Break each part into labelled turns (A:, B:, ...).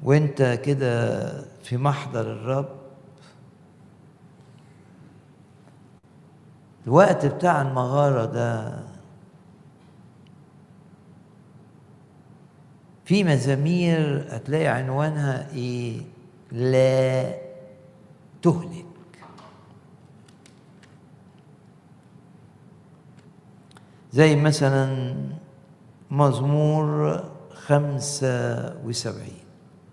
A: وانت كده في محضر الرب الوقت بتاع المغارة ده في مزامير هتلاقي عنوانها ايه لا تهلك زي مثلا مزمور خمسة وسبعين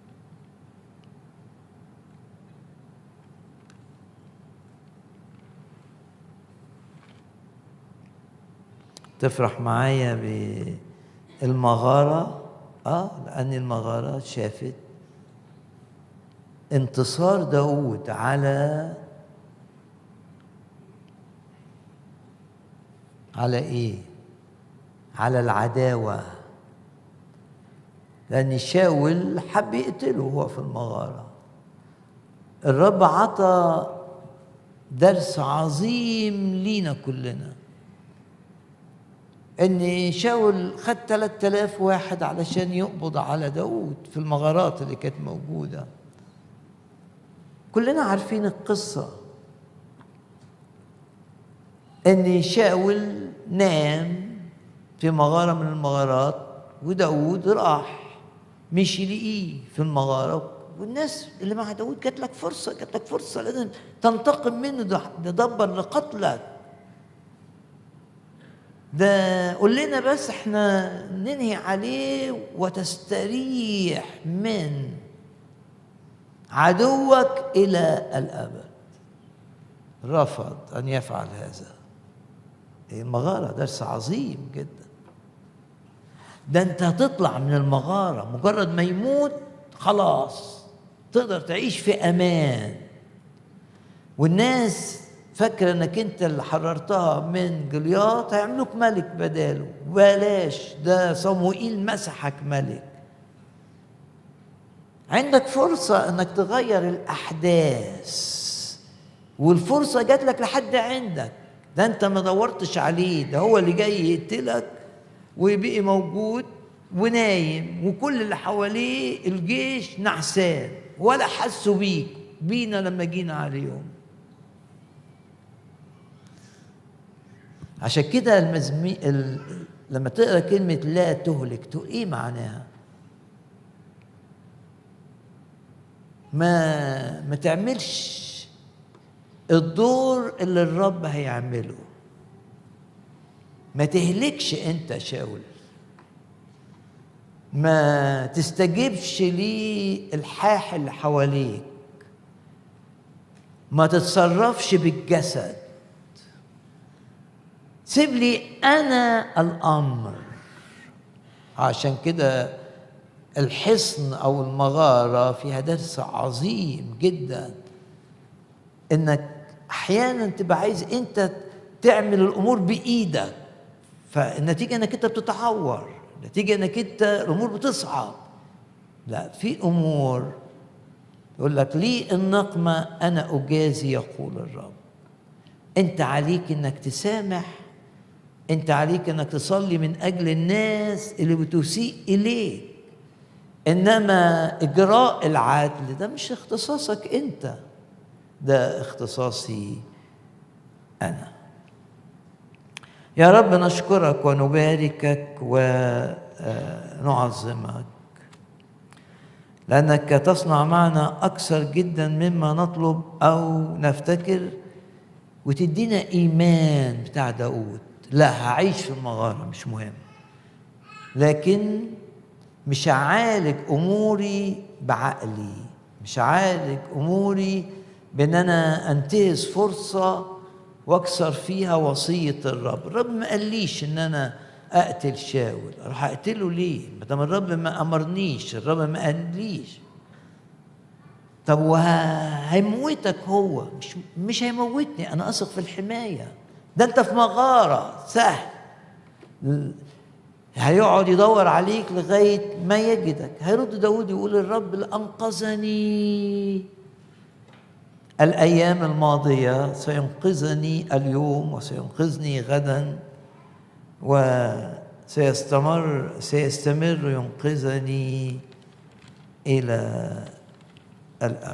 A: تفرح معايا بالمغارة اه لأن المغارة شافت انتصار داود على على ايه على العداوة لأن شاول حب يقتله هو في المغارة الرب عطى درس عظيم لينا كلنا ان شاول خد 3000 واحد علشان يقبض على داود في المغارات اللي كانت موجوده كلنا عارفين القصه ان شاول نام في مغاره من المغارات وداود راح مشي لقيه في المغاره والناس اللي مع داود جات لك فرصه جات لك فرصه لازم تنتقم منه ده دبر لقتلك ده قول لنا بس احنا ننهي عليه وتستريح من عدوك الى الابد رفض ان يفعل هذا المغاره درس عظيم جدا ده انت هتطلع من المغاره مجرد ما يموت خلاص تقدر تعيش في امان والناس فاكره انك انت اللي حررتها من جلياط هيعملوك ملك بداله بلاش ده صموئيل مسحك ملك عندك فرصة انك تغير الاحداث والفرصة جات لك لحد عندك ده انت ما دورتش عليه ده هو اللي جاي يقتلك وبقي موجود ونايم وكل اللي حواليه الجيش نعسان ولا حسوا بيك بينا لما جينا عليهم عشان كده المزمي ال... لما تقرا كلمه لا تهلك تقول ايه معناها ما ما تعملش الدور اللي الرب هيعمله ما تهلكش انت شاول ما تستجيبش للحاح اللي حواليك ما تتصرفش بالجسد سيب لي انا الامر عشان كده الحصن او المغاره فيها درس عظيم جدا انك احيانا تبقى عايز انت تعمل الامور بايدك فالنتيجه انك انت بتتعور النتيجه انك انت الامور بتصعب لا في امور يقول لك لي النقمه انا اجازي يقول الرب انت عليك انك تسامح انت عليك انك تصلي من اجل الناس اللي بتسيء اليك انما اجراء العدل ده مش اختصاصك انت ده اختصاصي انا يا رب نشكرك ونباركك ونعظمك لانك تصنع معنا اكثر جدا مما نطلب او نفتكر وتدينا ايمان بتاع داود لا هعيش في المغاره مش مهم لكن مش هعالج اموري بعقلي مش هعالج اموري بان انا انتهز فرصه واكسر فيها وصيه الرب الرب ما قاليش ان انا اقتل شاول راح اقتله ليه ما دام الرب ما امرنيش الرب ما قاليش طب وهيموتك هو مش مش هيموتني انا اثق في الحمايه ده انت في مغاره سهل هيقعد يدور عليك لغايه ما يجدك هيرد داود يقول الرب اللي انقذني الايام الماضيه سينقذني اليوم وسينقذني غدا وسيستمر سيستمر ينقذني إلى الأبد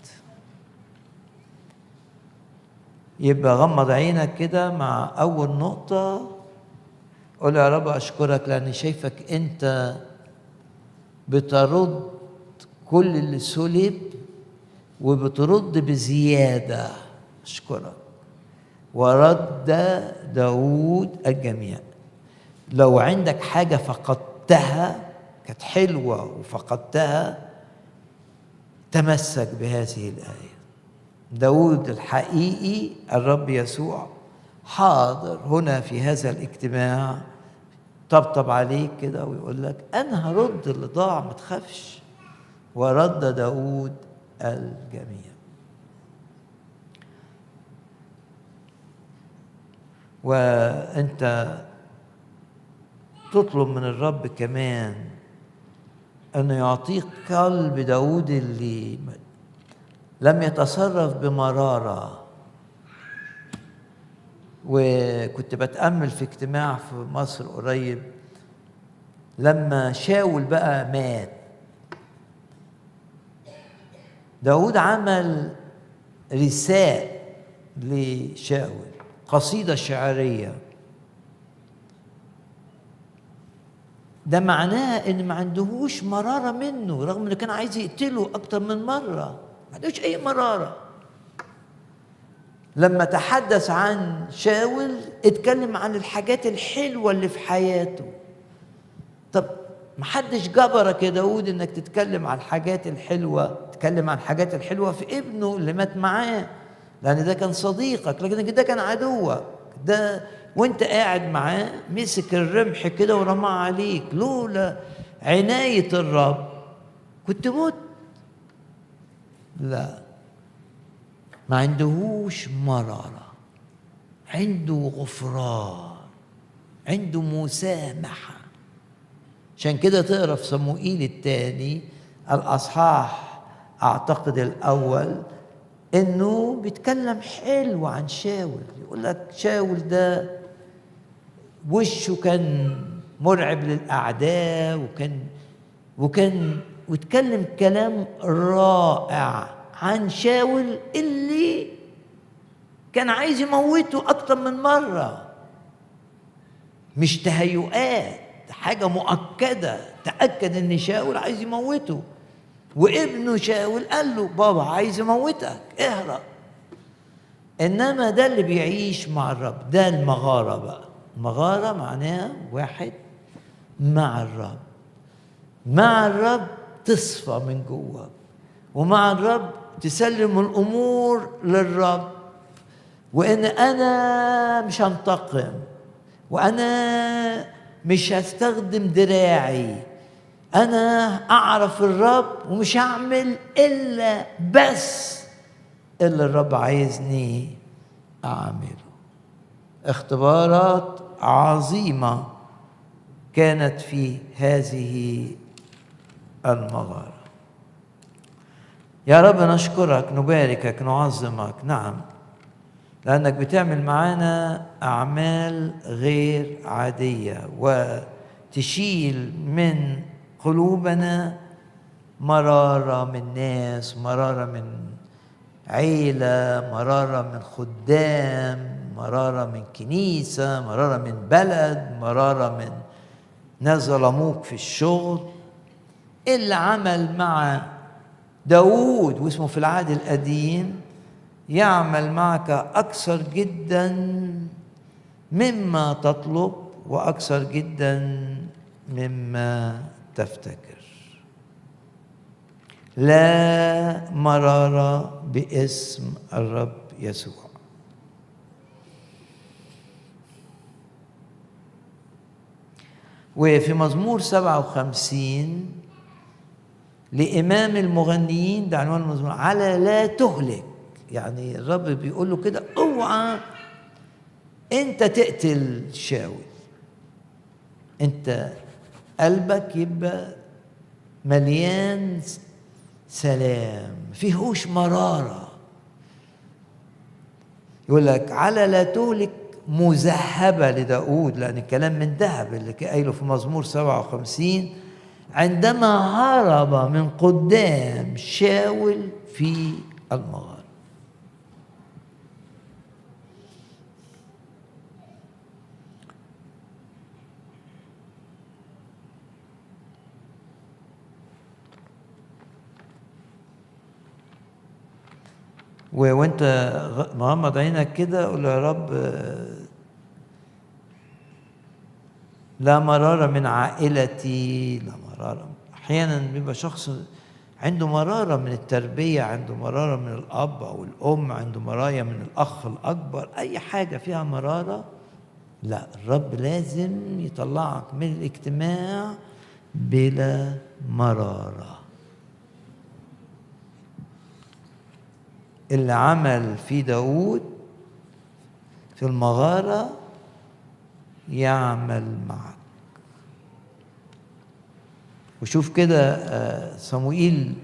A: يبقى غمض عينك كده مع أول نقطة قول يا رب أشكرك لأني شايفك أنت بترد كل اللي سلب وبترد بزيادة أشكرك ورد داود الجميع لو عندك حاجة فقدتها كانت حلوة وفقدتها تمسك بهذه الآية داود الحقيقي الرب يسوع حاضر هنا في هذا الاجتماع طبطب عليك كده ويقول لك أنا هرد اللي ضاع ما تخافش ورد داود الجميع وانت تطلب من الرب كمان انه يعطيك قلب داود اللي لم يتصرف بمراره وكنت بتامل في اجتماع في مصر قريب لما شاول بقى مات داود عمل رساء لشاول قصيدة شعرية ده معناه ان ما عندهوش مرارة منه رغم انه كان عايز يقتله اكتر من مرة ما عندهوش اي مرارة لما تحدث عن شاول اتكلم عن الحاجات الحلوة اللي في حياته طب ما حدش جبرك يا داود انك تتكلم عن الحاجات الحلوة تتكلم عن الحاجات الحلوة في ابنه اللي مات معاه لان ده كان صديقك لكن ده كان عدوك ده وانت قاعد معاه مسك الرمح كده ورماه عليك لولا عناية الرب كنت مت لا ما عندهوش مرارة عنده غفران عنده مسامحة عشان كده تقرا في صموئيل الثاني الأصحاح أعتقد الأول إنه بيتكلم حلو عن شاول يقول لك شاول ده وشه كان مرعب للأعداء وكان وكان واتكلم كلام رائع عن شاول اللي كان عايز يموته أكتر من مرة مش تهيؤات حاجة مؤكدة تأكد إن شاول عايز يموته وابنه شاول قال له بابا عايز يموتك اهرب إنما ده اللي بيعيش مع الرب ده المغارة بقى المغارة معناها واحد مع الرب مع الرب تصفى من جوه ومع الرب تسلم الامور للرب وان انا مش هنتقم وانا مش هستخدم دراعي انا اعرف الرب ومش هعمل الا بس اللي الرب عايزني اعمله اختبارات عظيمه كانت في هذه المغاره يا رب نشكرك نباركك نعظمك نعم لأنك بتعمل معانا أعمال غير عادية وتشيل من قلوبنا مرارة من ناس مرارة من عيلة مرارة من خدام مرارة من كنيسة مرارة من بلد مرارة من ناس ظلموك في الشغل اللي عمل مع داود واسمه في العهد القديم يعمل معك أكثر جدا مما تطلب وأكثر جدا مما تفتكر لا مرارة باسم الرب يسوع وفي مزمور 57 لإمام المغنيين ده عنوان المزمور على لا تهلك يعني الرب بيقول له كده اوعى انت تقتل شاول انت قلبك يبقى مليان سلام فيهوش مرارة يقول لك على لا تهلك مذهبة لداود لأن الكلام من ذهب اللي قايله في مزمور 57 عندما هرب من قدام شاول في المغارة و- وانت غ- مغمض عينك كده قول يا رب آه، لا مرارة من عائلتي لا مرارة أحيانا بيبقى شخص عنده مرارة من التربية عنده مرارة من الأب أو الأم عنده مرارة من الأخ الأكبر أي حاجة فيها مرارة لا الرب لازم يطلعك من الاجتماع بلا مراره اللي عمل في داود في المغارة يعمل معك وشوف كده آه، صموئيل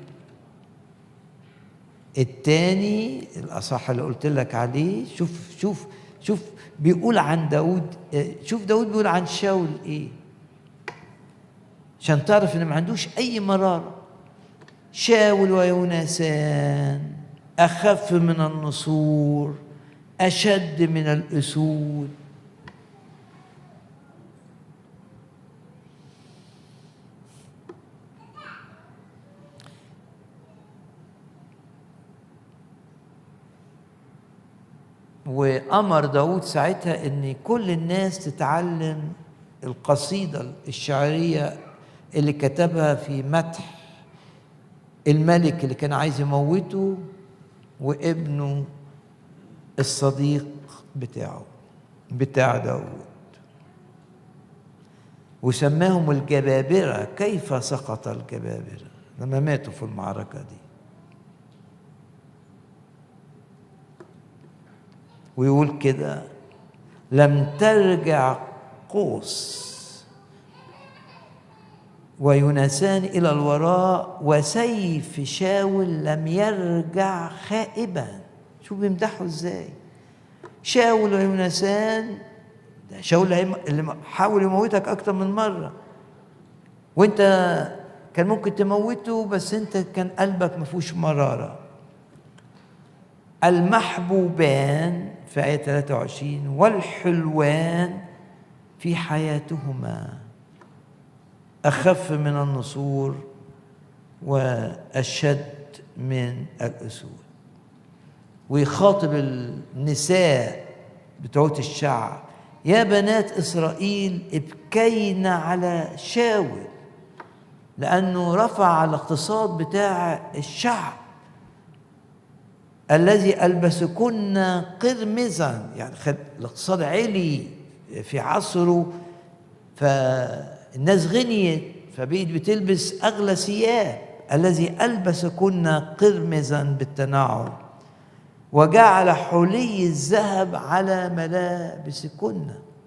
A: التاني الأصح اللي قلت لك عليه شوف شوف شوف بيقول عن داود آه، شوف داود بيقول عن شاول ايه عشان تعرف ان ما عندوش اي مراره شاول ويونسان أخف من النسور أشد من الأسود وأمر داود ساعتها أن كل الناس تتعلم القصيدة الشعرية اللي كتبها في مدح الملك اللي كان عايز يموته وابنه الصديق بتاعه بتاع داود وسماهم الجبابرة كيف سقط الجبابرة لما ماتوا في المعركة دي ويقول كده لم ترجع قوس ويونسان إلى الوراء وسيف شاول لم يرجع خائبا شو بيمدحوا ازاي شاول ويونسان ده شاول اللي حاول يموتك أكتر من مرة وانت كان ممكن تموته بس انت كان قلبك ما فيهوش مرارة المحبوبان في آية 23 والحلوان في حياتهما أخف من النسور وأشد من الأسود ويخاطب النساء بتوع الشعب يا بنات إسرائيل ابكين على شاول لأنه رفع الاقتصاد بتاع الشعب الذي ألبسكن قرمزا يعني الاقتصاد علي في عصره فالناس غنيت فبقيت بتلبس أغلى ثياب الذي ألبسكن قرمزا بالتنعم وجعل حلي الذهب على ملابسكن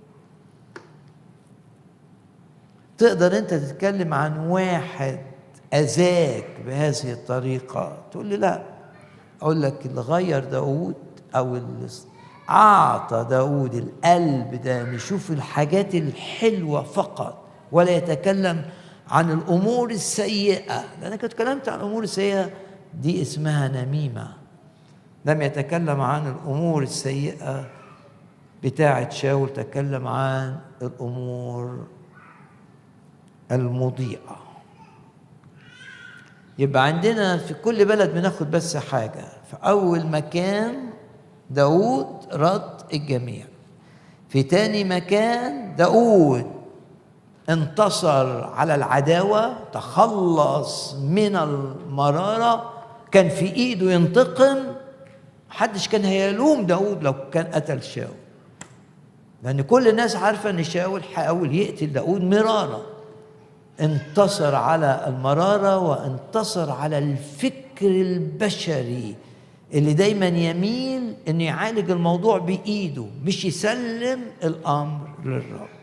A: تقدر انت تتكلم عن واحد اذاك بهذه الطريقه تقول لي لا اقول لك اللي غير داود او اللي اعطى داود القلب ده نشوف الحاجات الحلوه فقط ولا يتكلم عن الامور السيئه لانك اتكلمت عن الامور السيئه دي اسمها نميمه لم يتكلم عن الامور السيئه بتاعه شاول تكلم عن الامور المضيئه يبقى عندنا في كل بلد بناخد بس حاجه في اول مكان داود رد الجميع في تاني مكان داود انتصر على العداوه تخلص من المراره كان في ايده ينتقم محدش كان هيلوم داود لو كان قتل شاول لأن كل الناس عارفة إن شاول حاول يقتل داود مرارا انتصر على المرارة وانتصر على الفكر البشري اللي دايما يميل إنه يعالج الموضوع بإيده مش يسلم الأمر للرب